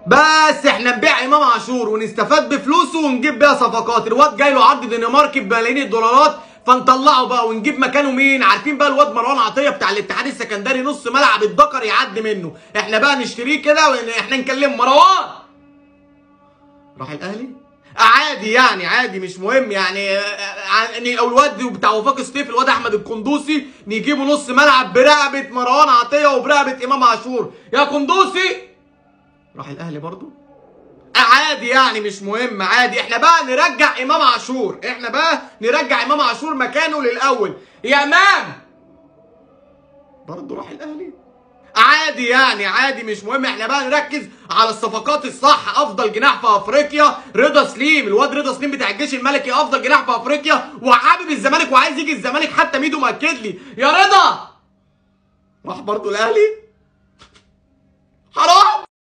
بس احنا نبيع امام عاشور ونستفاد بفلوسه ونجيب بيها صفقات الواد جاي له عرض دنماركي بملايين الدولارات فنطلعه بقى ونجيب مكانه مين عارفين بقى الواد مروان عطيه بتاع الاتحاد السكندري نص ملعب الدكر يعدي منه احنا بقى نشتريه كده واحنا نكلم مروان راح الاهلي عادي يعني عادي مش مهم يعني يعني او الواد بتاع وفاق سطيف الواد احمد القندوسي نجيبه نص ملعب برقبه مروان عطيه وبرقبه امام عاشور يا قندوسي راح الاهلي برضو عادي يعني مش مهم عادي احنا بقى نرجع امام عاشور احنا بقى نرجع امام عاشور مكانه للاول يا امام برضه راح الاهلي عادي يعني عادي مش مهم احنا بقى نركز على الصفقات الصح افضل جناح في افريقيا رضا سليم الواد رضا سليم بتاع الجيش الملكي افضل جناح في افريقيا وحابب الزمالك وعايز يجي الزمالك حتى ميدو مأكد لي يا رضا راح برضه الاهلي حرام